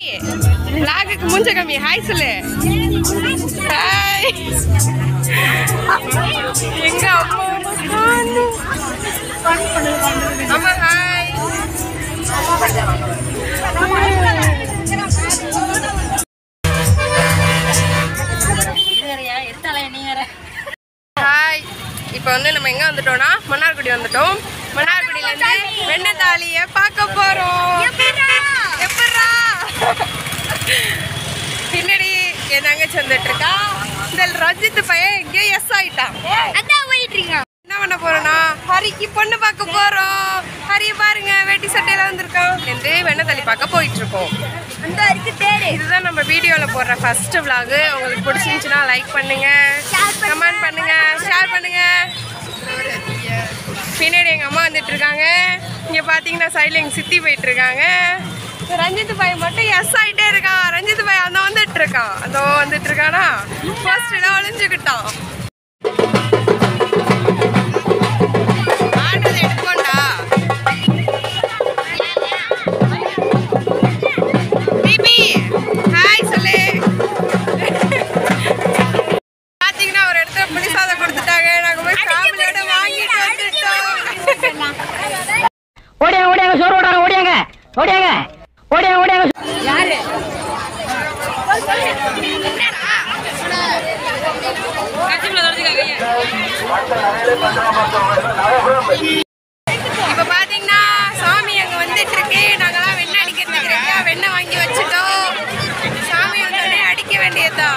லாகுக்கு மூஞ்ச கம்மி ஹாய் சொல்லு ஹாய் எங்க அம்மா காணோம். அம்மா ஹாய் ஹாய் இப்போ வந்து நம்ம எங்க வந்துட்டோம்னா மன்னார்குடி வந்துட்டோம் மன்னார்குடியில இருந்து வெண்ணத்தாலிய பார்க்க போறோம் எப்பட்றா? பின்னாடி என் தங்கச்சி வந்துட்டு இருக்கா இந்த ரஜித் பையன் எங்கேயோ எஸ் ஆயிட்டான் அதான் போயிட்டு இருக்கோம் என்ன பண்ண போறோம்னா ஹரிக்கு பொண்ணு பார்க்க போறோம் ஹரிய பாருங்க வேட்டி சட்டையில வந்திருக்கான் என்று வெண்ணத்தள்ளி பார்க்க போயிட்டு இருக்கோம் அந்த இருக்கு தேடு இதுதான் நம்ம வீடியோல போடுற ஃபர்ஸ்ட் vlog உங்களுக்கு பிடிச்சிருந்துச்சுன்னா லைக் பண்ணுங்க Share பண்ணுங்க. கமெண்ட் பண்ணுங்க ஷேர் பண்ணுங்க பின்னாடி எங்க அம்மா வந்துட்டு இருக்காங்க இங்க பாத்தீங்கன்னா சைடுல எங்க சித்தி போயிட்டு இருக்காங்க இந்த ரஞ்சித் பாய் மட்டும் எஸ் ஆயிட்டே இருக்கான் ரஞ்சித் பாய் அந்த வந்துட்டு இருக்கான் அந்த வந்துட்டு இருக்கானா ஃபர்ஸ்ட் ஒளிஞ்சுக்கிட்டான் ஆடுறது எடுப்போம்டா பிபி ஹாய் சொல்லு பாத்தீங்கன்னா ஒரு இடத்துல புளி சாதம் கொடுத்துட்டாங்க நாங்க போய் ஃபேமிலியோட வாங்கிட்டு வந்துட்டோம் ஓடியாங்க ஓடியாங்க சோறு ஓடாங்க ஓடியாங்க ஓடியாங்க ஓடியாங்க ஓடியாங்க இப்ப பாத்தீங்கன்னா சாமி அங்க வந்துட்டு இருக்கு நாங்கெல்லாம் வெண்ணெய் அடிக்கிறதுக்கு ரெடியா வெண்ணெய் வாங்கி வச்சுட்டோம் சாமி வந்தோடனே அடிக்க வேண்டியதுதான்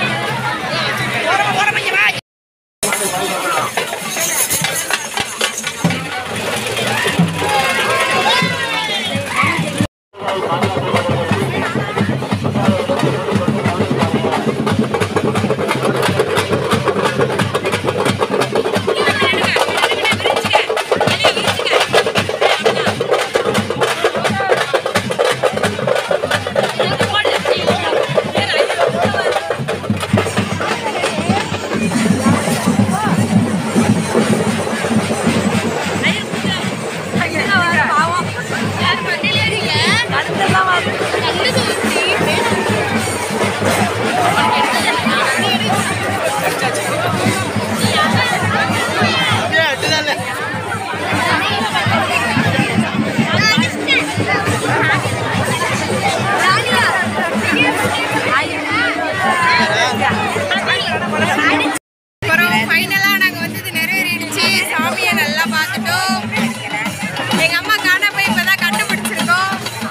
அப்புறம் ஃபைனலா நாங்க வந்து இது நிறைவேறிடுச்சு சாமியை நல்லா பார்த்துட்டோம் எங்க அம்மா காண போய் இப்பதான் கண்டுபிடிச்சிருக்கோம்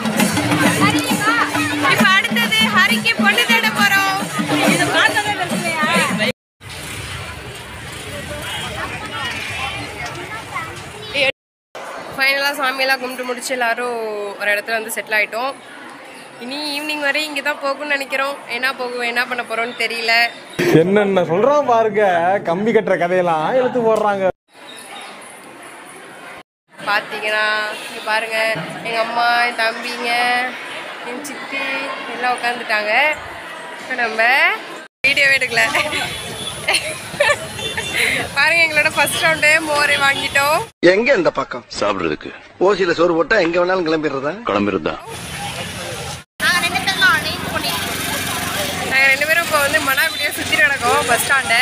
இப்ப அடுத்தது ஹரிக்கு பொண்ணு தேட போறோம் ஃபைனலாக சாமியெல்லாம் கும்பிட்டு முடிச்சு எல்லாரும் ஒரு இடத்துல வந்து செட்டில் ஆயிட்டோம் இனி ஈவினிங் வரை இங்கே தான் போகணும்னு நினைக்கிறோம் என்ன போகுவோம் என்ன பண்ண போகிறோம்னு தெரியல என்னென்ன சொல்றான் பாருங்க கம்பி கட்டுற கதையெல்லாம் எடுத்து போடுறாங்க பார்த்தீங்கன்னா இங்க பாருங்க எங்கள் அம்மா என் தம்பிங்க என் சித்தி எல்லாம் உட்காந்துட்டாங்க இப்போ நம்ம வீடியோ எடுக்கல பாருங்க எங்களோட ஃபர்ஸ்ட் ரவுண்டு மோரை வாங்கிட்டோம் எங்க இந்த பக்கம் சாப்பிடுறதுக்கு ஓசியில சோறு போட்டா எங்க வேணாலும் கிளம்பிடுறதா கிளம்பிருந்தா நாங்க ரெண்டு பேரும் தான் லைன் பண்ணிட்டு நாங்கள் ரெண்டு பேரும் இப்போ வந்து மன்னார்குடியை சுற்றி நடக்கோம் பஸ் ஸ்டாண்டை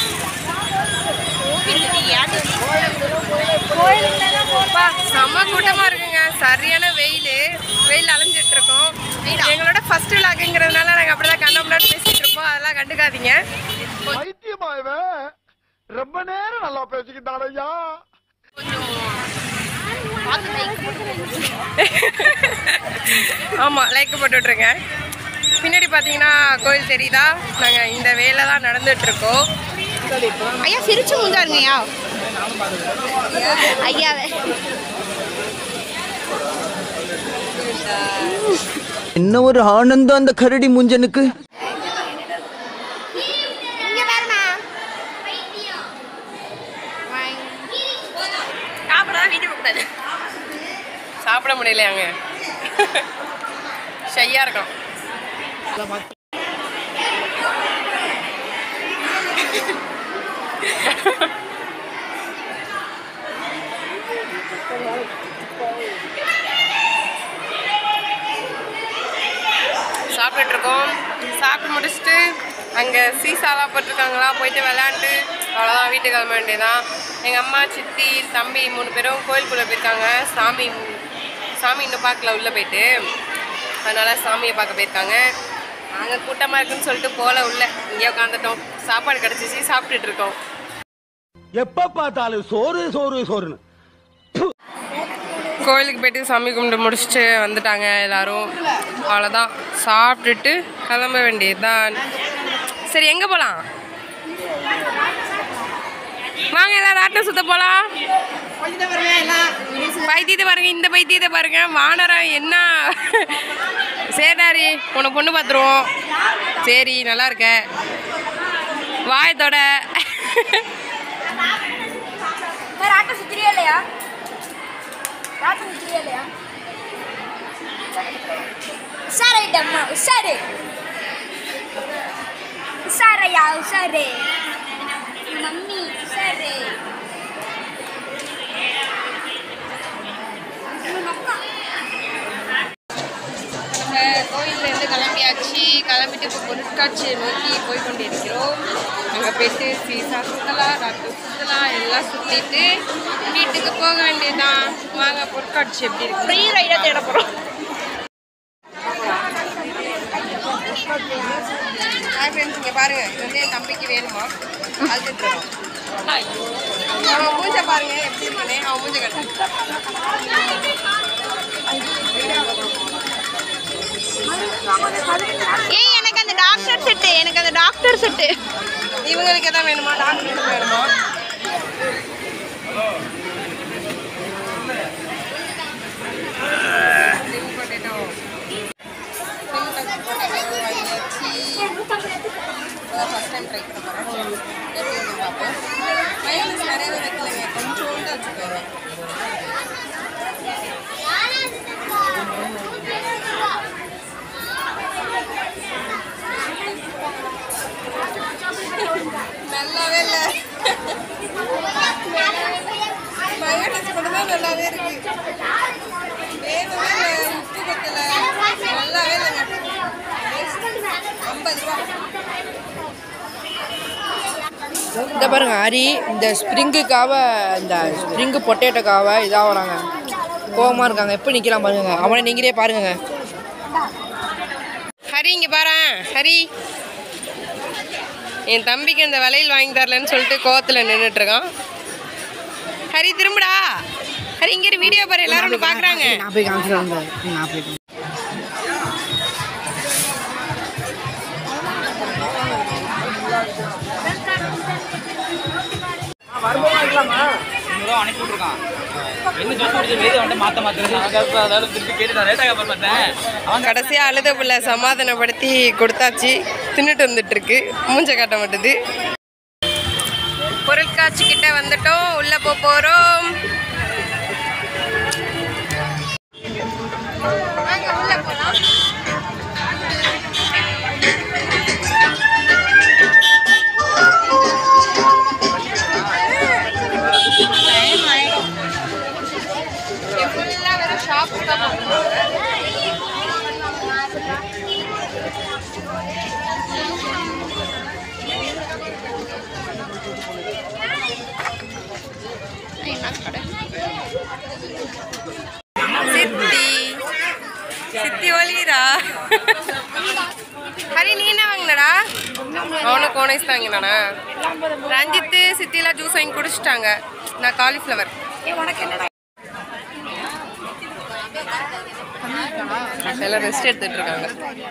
அப்பா, செம்ம கூட்டமா இருக்குங்க சரியான வெயில் வெயில் அலைஞ்சிட்டு இருக்கோம் எங்களோட ஃபர்ஸ்ட் விளாக்குங்கிறதுனால நாங்கள் அப்படிதான் கண்ண முன்னாடி பேசிட்டு இருப்போம் அதெல்லாம் கண்டுக்காதீங்க பைத்தியமா இவன் ரொம்ப நேரம் நல்லா பேசிக்கிட்டான் ஐயா ஆமா லைக் போட்டு விட்ருங்க பின்னாடி பார்த்தீங்கன்னா கோயில் தெரியுதா நாங்கள் இந்த வேலை தான் நடந்துட்டு இருக்கோம் ஐயா சிரிச்சு முந்தாருங்கய்யா ஐயாவே என்ன ஒரு ஆனந்தம் அந்த கரடி முஞ்சனுக்கு இங்க பாருமா சாப்பிடலாம் வீட்டுக்கு கூடாது சாப்பிட முடியலையாங்க ஷையா இருக்கும் சாப்பிட்டுட்டு இருக்கோம் சாப்பிட்டு முடிச்சுட்டு அங்கே சீசாலாம் போட்டிருக்காங்களா போயிட்டு விளையாண்டு அவ்வளோதான் வீட்டுக்கு கிளம்ப வேண்டியதான் எங்கள் அம்மா சித்தி தம்பி மூணு பேரும் கோயிலுக்குள்ளே போயிருக்காங்க சாமி சாமி இன்னும் பார்க்கல உள்ளே போயிட்டு அதனால் சாமியை பார்க்க போயிருக்காங்க நாங்கள் கூட்டமாக இருக்குன்னு சொல்லிட்டு போல உள்ள இங்கே உட்காந்துட்டோம் சாப்பாடு கிடச்சிச்சு சாப்பிட்டுட்டு இருக்கோம் எப்ப பார்த்தாலும் சோறு சோறு சோறுன்னு கோயிலுக்கு போயிட்டு சாமி கும்பிட்டு முடிச்சுட்டு வந்துட்டாங்க எல்லாரும் அவ்வளோதான் சாப்பிட்டுட்டு கிளம்ப வேண்டியதுதான் சரி எங்கே போகலாம் வாங்க எல்லாரும் ஆட்டம் சுத்த போகலாம் பைத்தியத்தை பாருங்க இந்த பைத்தியத்தை பாருங்க வானரம் என்ன சேடாரி உன்னை பொண்ணு பார்த்துருவோம் சரி நல்லா இருக்க வாயத்தோட வேற ஆட்டோ சுத்திரியா இல்லையா ஆட்டோ சுத்திரியா இல்லையா உஷாரைட்டம்மா உஷாரு உஷாரையா உஷாரு மம்மி உஷாரு நம்ம கோயிலேருந்து கிளம்பியாச்சு கிளம்பிட்டு இப்போ பொருட்காட்சியை நோக்கி போய் கொண்டிருக்கிறோம் அங்கே போயிட்டு சீசா சுற்றலாம் ராட்டு சுற்றலாம் எல்லாம் சுற்றிட்டு வீட்டுக்கு போக வேண்டியதுதான் வாங்க பொருட்காட்சி எப்படி இருக்கு ஃப்ரீ ரைடாக தேட போகிறோம் ஹாய் ஃப்ரெண்ட்ஸ் இங்கே பாருங்க இது வந்து என் தம்பிக்கு வேணுமா அழுதுட்டு இருக்கோம் அவன் மூஞ்ச பாருங்க எப்படி இருக்குன்னு அவன் மூஞ்ச கட்டு ஏய் எனக்கு அந்த டாக்டர் செட்டு எனக்கு அந்த டாக்டர் செட்டு இவங்களுக்கு எதாவது வேணுமா டாக்டருக்கு வேணுமா Slim potato. Slim potato வாங்கியாச்சு. இப்பதான் first time try பண்ண போறோம். எப்படி இருக்குன்னு பார்ப்போம். mayonnaise நிறையவே வைக்கலைங்க. கொஞ்சோண்டு வச்சுக்கோங்க. நல்லாவே இல்லை mayonnaise மட்டும்தான் நல்லாவே இருக்கு வேகவே இல்லை உப்பு பத்தல நல்லாவே இல்லைங்க ஐம்பது ரூபா இந்த பாருங்க ஹரி இந்த ஸ்ப்ரிங்குக்காக இந்த ஸ்ப்ரிங்கு பொட்டேட்டோக்காக இதாக வராங்க கோவமாக இருக்காங்க எப்போ நிற்கலாம் பாருங்க அவனை நீங்களே பாருங்க ஹரி இங்க பாரு ஹரி என் தம்பிக்கு அந்த வளையல் வாங்கி தரலன்னு சொல்லிட்டு கோவத்தில் நின்றுட்டு இருக்கான் ஹரி திரும்புடா ஹரி இங்க வீடியோ பாரு எல்லாரும் உன்னை பாக்குறாங்க நான் போய் காமிச்சிட்டு நான் போய் கடைசியா அழுத புள்ள சமாதானப்படுத்தி கொடுத்தாச்சு தின்னுட்டு வந்துட்டு இருக்கு மூஞ்ச காட்ட மாட்டுது பொருட்காட்சி கிட்ட வந்துட்டோம் உள்ள போக போறோம் வாங்க, உள்ள போலாம். Time ஆயிடும். இங்க full ஆ வெறும் shops தான் போட்டுருக்காங்க. சித்தி சித்தி ஒலிரா ஹரி நீ என்ன வாங்கினடா அவனுக்கு கோனைஸ் வாங்கினானா ரஞ்சித்து சித்திலாம் ஜூஸ் வாங்கி குடிச்சிட்டாங்க நான் காலிஃப்ளவர் எல்லாம் ரெஸ்ட் எடுத்துட்டு இருக்காங்க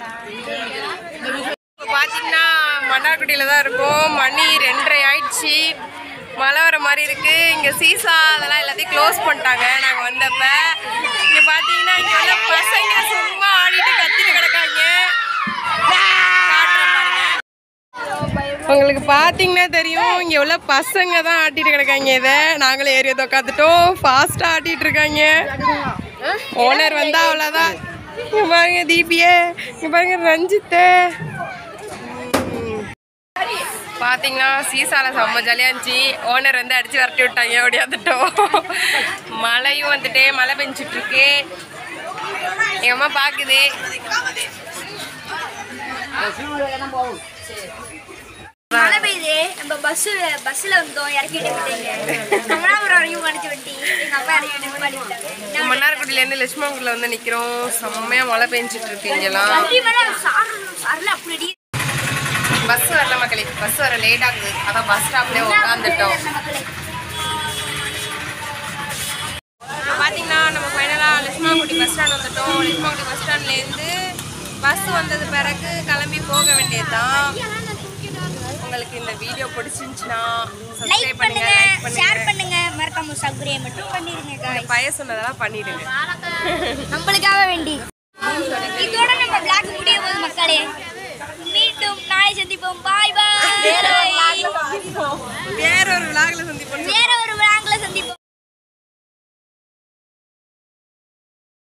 இப்போ பார்த்தீங்கன்னா மன்னார்குடியில் தான் இருக்கோம் மணி ரெண்டரை ஆயிடுச்சு மழை வர மாதிரி இருக்கு இங்க சீசா அதெல்லாம் எல்லாத்தையும் க்ளோஸ் பண்ணிட்டாங்க நாங்க வந்தப்ப இங்க பாத்தீங்கன்னா இங்க உள்ள பசங்க சும்மா ஆடிட்டு கத்திட்டு கிடக்காங்க காட்டுறேன் பாருங்க. உங்களுக்கு பார்த்தீங்கன்னா தெரியும் இங்க உள்ள பசங்க தான் ஆட்டிட்டு கிடக்காங்க இதை நாங்களும் ஏறி உட்காந்துட்டோம் ஃபாஸ்ட்டாக ஆட்டிட்டு இருக்காங்க ஓனர் வந்தா அவ்வளோதான் இங்க பாருங்க தீபியே இங்க பாருங்க ரஞ்சித்தே பார்த்தீங்கன்னா சீசால செம்ம ஜாலியாக இருந்துச்சு ஓனர் வந்து அடிச்சு விரட்டி விட்டாங்க ஓடியாந்துட்டோம் மழையும் வந்துட்டு மழை பெஞ்சிட்டு இருக்கு எங்கள் அம்மா பார்க்குது மழை பெய்யுது நம்ம பஸ் பஸ்ல வந்தோம் இறக்கிட்டு விட்டீங்க கமலாபுரம் வரைக்கும் படிச்சு விட்டி எங்க அப்பா இறக்கிட்டு நிப்பாட்டி விட்டாங்க மன்னார்குடியில இருந்து லட்சுமணகுடியில வந்து நிக்கிறோம் செம்மையா மழை பெஞ்சிட்டு இருக்கு இங்கெல்லாம் வண்டி மேல சார் சார்ல அப்படி பஸ் வரல மக்களே பஸ் வர லேட் ஆகுது அதான் பஸ் ஸ்டாப்லயே உட்காந்துட்டோம் இப்போ பார்த்தீங்கன்னா நம்ம ஃபைனலாக லட்சுமாங்குடி பஸ் ஸ்டாண்ட் வந்துட்டோம் லட்சுமாங்குடி பஸ் ஸ்டாண்ட்லேருந்து பஸ் வந்தது பிறகு கிளம்பி போக வேண்டியதுதான் உங்களுக்கு இந்த வீடியோ பிடிச்சிருந்துச்சுன்னா லைக் சப்ஸ்கிரைப் பண்ணுங்க பண்ணுங்க லைக் ஷேர் பண்ணுங்க பண்ணுங்க மறக்காம சப்ஸ்கிரைப் மட்டும் பண்ணிருங்க இந்த guys. பையன் சொன்னதெல்லாம் பண்ணிடுங்க நம்மளுக்காக வேண்டி இதோட நம்ம பிளாக் முடிய போகுது மக்களே மீண்டும் நாளை சந்திப்போம் பாய் பாய் வேற ஒரு விழாவில் சந்திப்போம் வேற